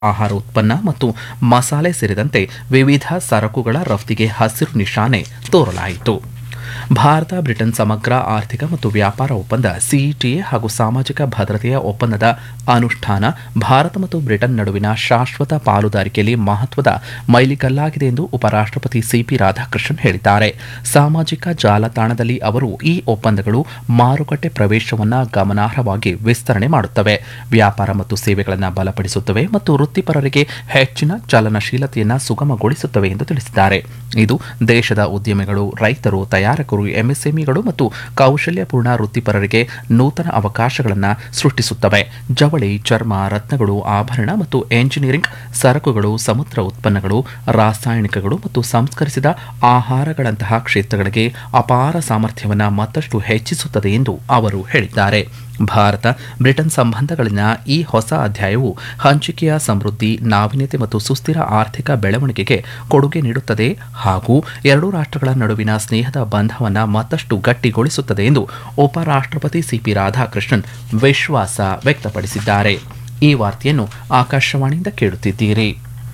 ಆಹಾರ ಉತ್ಪನ್ನ ಮತ್ತು ಮಸಾಲೆ ಸೇರಿದಂತೆ ವಿವಿಧ ಸರಕುಗಳ ರಫ್ತಿಗೆ ಹಸಿರು ನಿಶಾನೆ ತೋರಲಾಯಿತು ಭಾರತ ಬ್ರಿಟನ್ ಸಮಗ್ರ ಆರ್ಥಿಕ ಮತ್ತು ವ್ಯಾಪಾರ ಒಪ್ಪಂದ ಸಿಇಟಿಎ ಹಾಗೂ ಸಾಮಾಜಿಕ ಭದ್ರತೆಯ ಒಪ್ಪಂದದ ಅನುಷ್ಠಾನ ಭಾರತ ಮತ್ತು ಬ್ರಿಟನ್ ನಡುವಿನ ಶಾಶ್ವತ ಪಾಲುದಾರಿಕೆಯಲ್ಲಿ ಮಹತ್ವದ ಮೈಲಿಗಲ್ಲಾಗಿದೆ ಎಂದು ಉಪರಾಷ್ಟಪತಿ ಸಿಪಿ ರಾಧಾಕೃಷ್ಣನ್ ಹೇಳಿದ್ದಾರೆ ಸಾಮಾಜಿಕ ಜಾಲತಾಣದಲ್ಲಿ ಅವರು ಈ ಒಪ್ಪಂದಗಳು ಮಾರುಕಟ್ಟೆ ಪ್ರವೇಶವನ್ನು ಗಮನಾರ್ಹವಾಗಿ ವಿಸ್ತರಣೆ ಮಾಡುತ್ತವೆ ವ್ಯಾಪಾರ ಮತ್ತು ಸೇವೆಗಳನ್ನು ಬಲಪಡಿಸುತ್ತವೆ ಮತ್ತು ವೃತ್ತಿಪರರಿಗೆ ಹೆಚ್ಚಿನ ಚಲನಶೀಲತೆಯನ್ನು ಸುಗಮಗೊಳಿಸುತ್ತವೆ ಎಂದು ತಿಳಿಸಿದ್ದಾರೆ ಇದು ದೇಶದ ಉದ್ಯಮಿಗಳು ರೈತರು ತಯಾರಕರು ಎಂಎಸ್ಎಂಇಗಳು ಮತ್ತು ಕೌಶಲ್ಯಪೂರ್ಣ ವೃತ್ತಿಪರರಿಗೆ ನೂತನ ಅವಕಾಶಗಳನ್ನು ಸೃಷ್ಟಿಸುತ್ತವೆ ಜವಳಿ ಚರ್ಮ ರತ್ನಗಳು ಆಭರಣ ಮತ್ತು ಎಂಜಿನಿಯರಿಂಗ್ ಸರಕುಗಳು ಸಮುದ್ರ ಉತ್ಪನ್ನಗಳು ರಾಸಾಯನಿಕಗಳು ಮತ್ತು ಸಂಸ್ಕರಿಸಿದ ಆಹಾರಗಳಂತಹ ಕ್ಷೇತ್ರಗಳಿಗೆ ಅಪಾರ ಸಾಮರ್ಥ್ಯವನ್ನು ಮತ್ತಷ್ಟು ಹೆಚ್ಚಿಸುತ್ತದೆ ಎಂದು ಅವರು ಹೇಳಿದ್ದಾರೆ ಭಾರತ ಬ್ರಿಟನ್ ಸಂಬಂಧಗಳಲ್ಲಿನ ಈ ಹೊಸ ಅಧ್ಯಾಯವು ಹಂಚಿಕೆಯ ಸಮೃದ್ಧಿ ನಾವೀನ್ಯತೆ ಮತ್ತು ಸುಸ್ಥಿರ ಆರ್ಥಿಕ ಬೆಳವಣಿಗೆಗೆ ಕೊಡುಗೆ ನೀಡುತ್ತದೆ ಹಾಗೂ ಎರಡೂ ರಾಷ್ಟ್ರಗಳ ನಡುವಿನ ಸ್ನೇಹದ ಬಂಧವನ್ನು ಮತ್ತಷ್ಟು ಗಟ್ಟಿಗೊಳಿಸುತ್ತದೆ ಎಂದು ಉಪರಾಷ್ಟ್ರಪತಿ ಸಿಪಿ ರಾಧಾಕೃಷ್ಣನ್ ವಿಶ್ವಾಸ ವ್ಯಕ್ತಪಡಿಸಿದ್ದಾರೆ ಈ ವಾರ್ತೆಯನ್ನು ಆಕಾಶವಾಣಿಯಿಂದ ಕೇಳುತ್ತಿದ್ದೀರಿ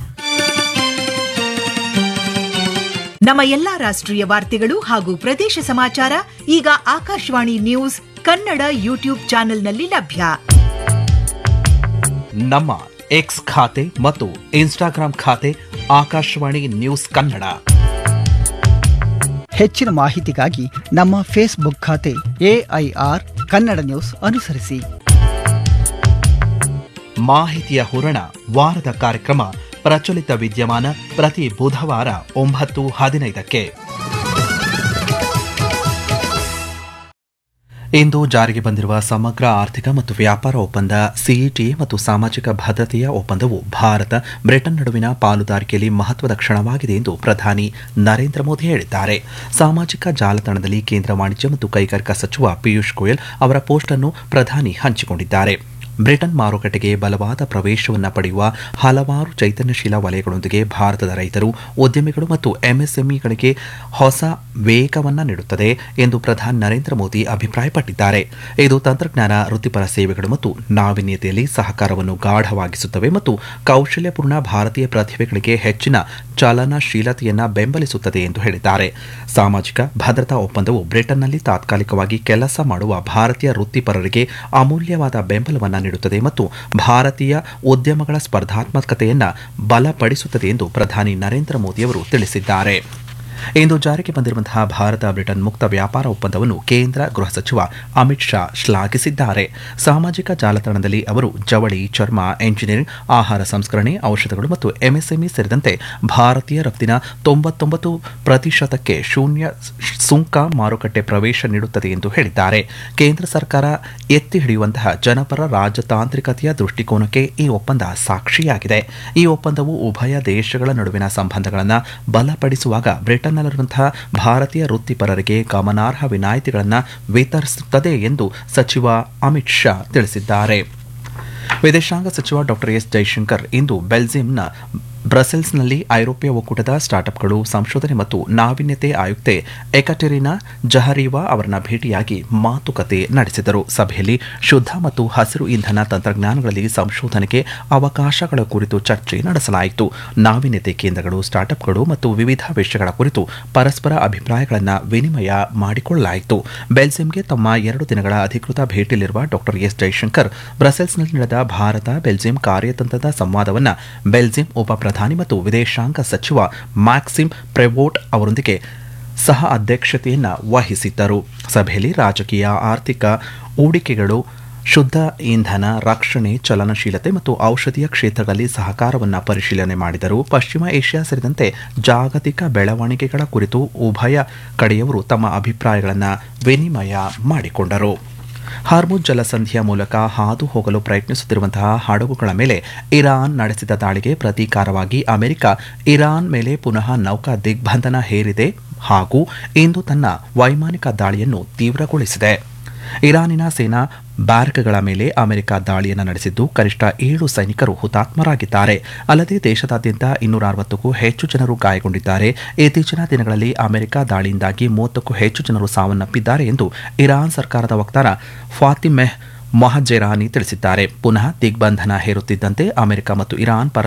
ನಮ್ಮ ಎಲ್ಲಾ ರಾಷ್ಟ್ರೀಯ ವಾರ್ತೆಗಳು ಹಾಗೂ ಪ್ರದೇಶ ಸಮಾಚಾರ ಈಗ ಆಕಾಶವಾಣಿ ನ್ಯೂಸ್ ಕನ್ನಡ ಯೂಟ್ಯೂಬ್ ಚಾನೆಲ್ನಲ್ಲಿ ಲಭ್ಯ ನಮ್ಮ ಎಕ್ಸ್ ಖಾತೆ ಮತ್ತು ಇನ್ಸ್ಟಾಗ್ರಾಂ ಖಾತೆ ಆಕಾಶವಾಣಿ ನ್ಯೂಸ್ ಕನ್ನಡ ಹೆಚ್ಚಿನ ಮಾಹಿತಿಗಾಗಿ ನಮ್ಮ ಫೇಸ್ಬುಕ್ ಖಾತೆ ಎಐಆರ್ ಕನ್ನಡ ನ್ಯೂಸ್ ಅನುಸರಿಸಿ ಮಾಹಿತಿಯ ಹೂರಣ ವಾರದ ಕಾರ್ಯಕ್ರಮ ಪ್ರಚಲಿತ ವಿದ್ಯಮಾನ ಪ್ರತಿ ಬುಧವಾರ ಒಂಬತ್ತು ಹದಿನೈದಕ್ಕೆ ಇಂದು ಜಾರಿಗೆ ಬಂದಿರುವ ಸಮಗ್ರ ಆರ್ಥಿಕ ಮತ್ತು ವ್ಯಾಪಾರ ಒಪ್ಪಂದ ಸಿಇಟಿಎ ಮತ್ತು ಸಾಮಾಜಿಕ ಭದ್ರತೆಯ ಒಪ್ಪಂದವು ಭಾರತ ಬ್ರಿಟನ್ ನಡುವಿನ ಪಾಲುದಾರಿಕೆಯಲ್ಲಿ ಮಹತ್ವದ ಕ್ಷಣವಾಗಿದೆ ಎಂದು ಪ್ರಧಾನಿ ನರೇಂದ್ರ ಮೋದಿ ಹೇಳಿದ್ದಾರೆ ಸಾಮಾಜಿಕ ಜಾಲತಾಣದಲ್ಲಿ ಕೇಂದ್ರ ವಾಣಿಜ್ಯ ಮತ್ತು ಕೈಗಾರಿಕಾ ಸಚಿವ ಪಿಯೂಷ್ ಗೋಯಲ್ ಅವರ ಪೋಸ್ಟ್ ಅನ್ನು ಪ್ರಧಾನಿ ಹಂಚಿಕೊಂಡಿದ್ದಾರೆ ಬ್ರಿಟನ್ ಮಾರುಕಟ್ಟೆಗೆ ಬಲವಾದ ಪ್ರವೇಶವನ್ನು ಪಡೆಯುವ ಹಲವಾರು ಚೈತನ್ಯಶೀಲ ವಲಯಗಳೊಂದಿಗೆ ಭಾರತದ ರೈತರು ಉದ್ಯಮಿಗಳು ಮತ್ತು ಎಂಎಸ್ಎಂಇಗಳಿಗೆ ಹೊಸ ವೇಗವನ್ನು ನೀಡುತ್ತದೆ ಎಂದು ಪ್ರಧಾನಿ ನರೇಂದ್ರ ಮೋದಿ ಅಭಿಪ್ರಾಯಪಟ್ಟಿದ್ದಾರೆ ಇದು ತಂತ್ರಜ್ಞಾನ ವೃತ್ತಿಪರ ಸೇವೆಗಳು ಮತ್ತು ನಾವೀನ್ಯತೆಯಲ್ಲಿ ಸಹಕಾರವನ್ನು ಗಾಢವಾಗಿಸುತ್ತವೆ ಮತ್ತು ಕೌಶಲ್ಯಪೂರ್ಣ ಭಾರತೀಯ ಪ್ರತಿಭೆಗಳಿಗೆ ಹೆಚ್ಚಿನ ಚಲನಶೀಲತೆಯನ್ನು ಬೆಂಬಲಿಸುತ್ತದೆ ಎಂದು ಹೇಳಿದ್ದಾರೆ ಸಾಮಾಜಿಕ ಭದ್ರತಾ ಒಪ್ಪಂದವು ಬ್ರಿಟನ್ನಲ್ಲಿ ತಾತ್ಕಾಲಿಕವಾಗಿ ಕೆಲಸ ಮಾಡುವ ಭಾರತೀಯ ವೃತ್ತಿಪರರಿಗೆ ಅಮೂಲ್ಯವಾದ ಬೆಂಬಲವನ್ನು ನೀಡುತ್ತದೆ ಮತ್ತು ಭಾರತೀಯ ಉದ್ಯಮಗಳ ಸ್ಪರ್ಧಾತ್ಮಕತೆಯನ್ನು ಬಲಪಡಿಸುತ್ತದೆ ಎಂದು ಪ್ರಧಾನಿ ನರೇಂದ್ರ ಮೋದಿಯವರು ತಿಳಿಸಿದ್ದಾರೆ ಇಂದು ಜಾರಿಗೆ ಬಂದಿರುವಂತಹ ಭಾರತ ಬ್ರಿಟನ್ ಮುಕ್ತ ವ್ಯಾಪಾರ ಒಪ್ಪಂದವನ್ನು ಕೇಂದ್ರ ಗೃಹ ಸಚಿವ ಅಮಿತ್ ಶಾ ಶ್ಲಾಘಿಸಿದ್ದಾರೆ ಸಾಮಾಜಿಕ ಜಾಲತಾಣದಲ್ಲಿ ಅವರು ಜವಳಿ ಚರ್ಮ ಎಂಜಿನಿಯರಿಂಗ್ ಆಹಾರ ಸಂಸ್ಕರಣೆ ಔಷಧಗಳು ಮತ್ತು ಎಂಎಸ್ಎಂಇ ಸೇರಿದಂತೆ ಭಾರತೀಯ ರಫ್ತಿನ ತೊಂಬತ್ತೊಂಬತ್ತು ಪ್ರತಿಶತಕ್ಕೆ ಶೂನ್ಯ ಸುಂಕ ಮಾರುಕಟ್ಟೆ ಪ್ರವೇಶ ನೀಡುತ್ತದೆ ಎಂದು ಹೇಳಿದ್ದಾರೆ ಕೇಂದ್ರ ಸರ್ಕಾರ ಎತ್ತಿ ಹಿಡಿಯುವಂತಹ ಜನಪರ ರಾಜತಾಂತ್ರಿಕತೆಯ ದೃಷ್ಟಿಕೋನಕ್ಕೆ ಈ ಒಪ್ಪಂದ ಸಾಕ್ಷಿಯಾಗಿದೆ ಈ ಒಪ್ಪಂದವು ಉಭಯ ದೇಶಗಳ ನಡುವಿನ ಸಂಬಂಧಗಳನ್ನು ಬಲಪಡಿಸುವಾಗ ಬ್ರಿಟನ್ನಲ್ಲಿರುವಂತಹ ಭಾರತೀಯ ವೃತ್ತಿಪರರಿಗೆ ಗಮನಾರ್ಹ ವಿನಾಯಿತಿಗಳನ್ನು ವಿತರಿಸುತ್ತದೆ ಎಂದು ಸಚಿವ ಅಮಿತ್ ಶಾ ತಿಳಿಸಿದ್ದಾರೆ ವಿದೇಶಾಂಗ ಸಚಿವ ಡಾಕ್ಟರ್ ಎಸ್ ಜೈಶಂಕರ್ ಇಂದು ಬೆಲ್ಜಿಯಂನ ಬ್ರಸೆಲ್ಸ್ನಲ್ಲಿ ಐರೋಪ್ಯ ಒಕ್ಕೂಟದ ಸ್ಟಾರ್ಟ್ಅಪ್ಗಳು ಸಂಶೋಧನೆ ಮತ್ತು ನಾವೀನ್ಯತೆ ಆಯುಕ್ತೆ ಎಕಟೆರಿನಾ ಜಹರೀವಾ ಅವರನ್ನ ಭೇಟಿಯಾಗಿ ಮಾತುಕತೆ ನಡೆಸಿದರು ಸಭೆಯಲ್ಲಿ ಶುದ್ಧ ಮತ್ತು ಹಸಿರು ಇಂಧನ ತಂತ್ರಜ್ಞಾನಗಳಲ್ಲಿ ಸಂಶೋಧನೆಗೆ ಅವಕಾಶಗಳ ಕುರಿತು ಚರ್ಚೆ ನಡೆಸಲಾಯಿತು ನಾವೀನ್ಯತೆ ಕೇಂದ್ರಗಳು ಸ್ಟಾರ್ಟ್ಅಪ್ಗಳು ಮತ್ತು ವಿವಿಧ ವಿಷಯಗಳ ಕುರಿತು ಪರಸ್ಪರ ಅಭಿಪ್ರಾಯಗಳನ್ನು ವಿನಿಮಯ ಮಾಡಿಕೊಳ್ಳಲಾಯಿತು ಬೆಲ್ಜಿಯಂಗೆ ತಮ್ಮ ಎರಡು ದಿನಗಳ ಅಧಿಕೃತ ಭೇಟಿಯಲ್ಲಿರುವ ಡಾಕ್ಟರ್ ಎಸ್ ಜೈಶಂಕರ್ ಬ್ರಸೆಲ್ಸ್ನಲ್ಲಿ ನಡೆದ ಭಾರತ ಬೆಲ್ಜಿಯಂ ಕಾರ್ಯತಂತ್ರದ ಸಂವಾದವನ್ನು ಬೆಲ್ಜಿಯಂ ಉಪ ಪ್ರಧಾನಿ ಮತ್ತು ವಿದೇಶಾಂಗ ಸಚಿವ ಮ್ಯಾಕ್ಸಿಮ್ ಪ್ರೆವೋಟ್ ಅವರೊಂದಿಗೆ ಸಹ ಅಧ್ಯಕ್ಷತೆಯನ್ನು ವಹಿಸಿದ್ದರು ಸಭೆಯಲ್ಲಿ ರಾಜಕೀಯ ಆರ್ಥಿಕ ಹೂಡಿಕೆಗಳು ಶುದ್ಧ ಇಂಧನ ರಕ್ಷಣೆ ಚಲನಶೀಲತೆ ಮತ್ತು ಔಷಧೀಯ ಕ್ಷೇತ್ರಗಳಲ್ಲಿ ಸಹಕಾರವನ್ನು ಪರಿಶೀಲನೆ ಮಾಡಿದರು ಪಶ್ಚಿಮ ಏಷ್ಯಾ ಸೇರಿದಂತೆ ಜಾಗತಿಕ ಬೆಳವಣಿಗೆಗಳ ಕುರಿತು ಉಭಯ ಕಡೆಯವರು ತಮ್ಮ ಅಭಿಪ್ರಾಯಗಳನ್ನು ವಿನಿಮಯ ಮಾಡಿಕೊಂಡರು ಹಾರ್ಮುಜ್ ಜಲಸಂಧಿಯ ಮೂಲಕ ಹಾದು ಹೋಗಲು ಪ್ರಯತ್ನಿಸುತ್ತಿರುವಂತಹ ಹಡಗುಗಳ ಮೇಲೆ ಇರಾನ್ ನಡೆಸಿದ ದಾಳಿಗೆ ಪ್ರತೀಕಾರವಾಗಿ ಅಮೆರಿಕ ಇರಾನ್ ಮೇಲೆ ಪುನಃ ನೌಕಾ ದಿಗ್ಬಂಧನ ಹೇರಿದೆ ಹಾಗೂ ಇಂದು ತನ್ನ ವೈಮಾನಿಕ ದಾಳಿಯನ್ನು ತೀವ್ರಗೊಳಿಸಿದೆ ಇರಾನಿನ ಸೇನಾ ಬ್ಯಾರಕ್ಗಳ ಮೇಲೆ ಅಮೆರಿಕ ದಾಳಿಯನ್ನು ನಡೆಸಿದ್ದು ಕನಿಷ್ಠ ಏಳು ಸೈನಿಕರು ಹುತಾತ್ಮರಾಗಿದ್ದಾರೆ ಅಲ್ಲದೆ ದೇಶದಾದ್ಯಂತ ಇನ್ನೂರ ಅರವತ್ತಕ್ಕೂ ಹೆಚ್ಚು ಜನರು ಗಾಯಗೊಂಡಿದ್ದಾರೆ ಇತ್ತೀಚಿನ ದಿನಗಳಲ್ಲಿ ಅಮೆರಿಕ ದಾಳಿಯಿಂದಾಗಿ ಮೂವತ್ತಕ್ಕೂ ಹೆಚ್ಚು ಜನರು ಸಾವನ್ನಪ್ಪಿದ್ದಾರೆ ಎಂದು ಇರಾನ್ ಸರ್ಕಾರದ ವಕ್ತಾರ ಫಾತಿಮೆಹ್ ಮೊಹಜೆರಾನಿ ತಿಳಿಸಿದ್ದಾರೆ ಪುನಃ ದಿಗ್ಬಂಧನ ಹೇರುತ್ತಿದ್ದಂತೆ ಅಮೆರಿಕ ಮತ್ತು ಇರಾನ್